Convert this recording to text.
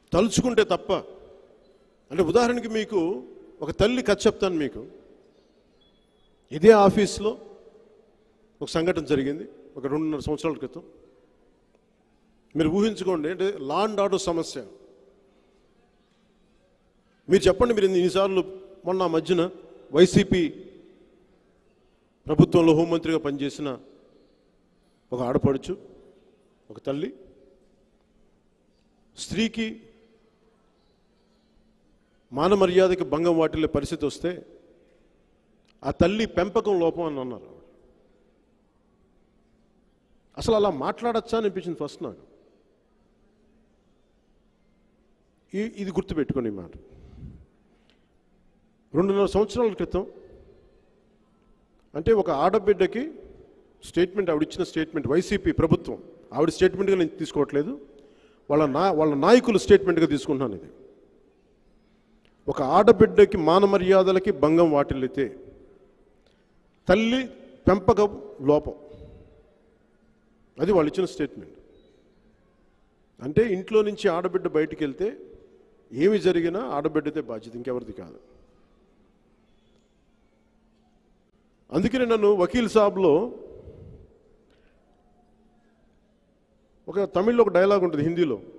తలుచుకుంటే తప్ప అంటే ఉదాహరణకి మీకు ఒక తల్లి కథ చెప్తాను మీకు ఇదే ఆఫీస్లో ఒక సంఘటన జరిగింది ఒక రెండున్నర సంవత్సరాల క్రితం మీరు ఊహించుకోండి అంటే లా అండ్ ఆర్డర్ సమస్య మీరు చెప్పండి మీరు ఇన్నిసార్లు మొన్న ఆ మధ్యన వైసీపీ ప్రభుత్వంలో హోంమంత్రిగా పనిచేసిన ఒక ఆడపడుచు ఒక తల్లి స్త్రీకి మాన మర్యాదకి భంగం వాటిల్లే పరిస్థితి వస్తే ఆ తల్లి పెంపకం లోపం అని అన్నారు అసలు అలా మాట్లాడచ్చా అనిపించింది ఫస్ట్ నాకు ఈ- ఇది గుర్తుపెట్టుకోండి ఈ మాట రెండున్నర సంవత్సరాల క్రితం అంటే ఒక ఆడబిడ్డకి స్టేట్మెంట్ ఆవిడ ఇచ్చిన స్టేట్మెంట్ వైసీపీ ప్రభుత్వం ఆవిడ స్టేట్మెంట్గా నేను తీసుకోవట్లేదు వాళ్ళ నా వాళ్ళ నాయకుల స్టేట్మెంట్గా తీసుకుంటున్నాను ఇది ఒక ఆడబిడ్డకి మాన మర్యాదలకి భంగం వాటిల్లితే తల్లి పెంపకం లోపం అది వాళ్ళు ఇచ్చిన స్టేట్మెంట్ అంటే ఇంట్లో నుంచి ఆడబిడ్డ బయటికి వెళ్తే ఏమి జరిగినా ఆడబిడ్డతే బాధ్యత ఇంకెవరిది కాదు అందుకనే నన్ను వకీల్ సాబ్లో ఒక తమిళ్లో ఒక డైలాగ్ ఉంటుంది హిందీలో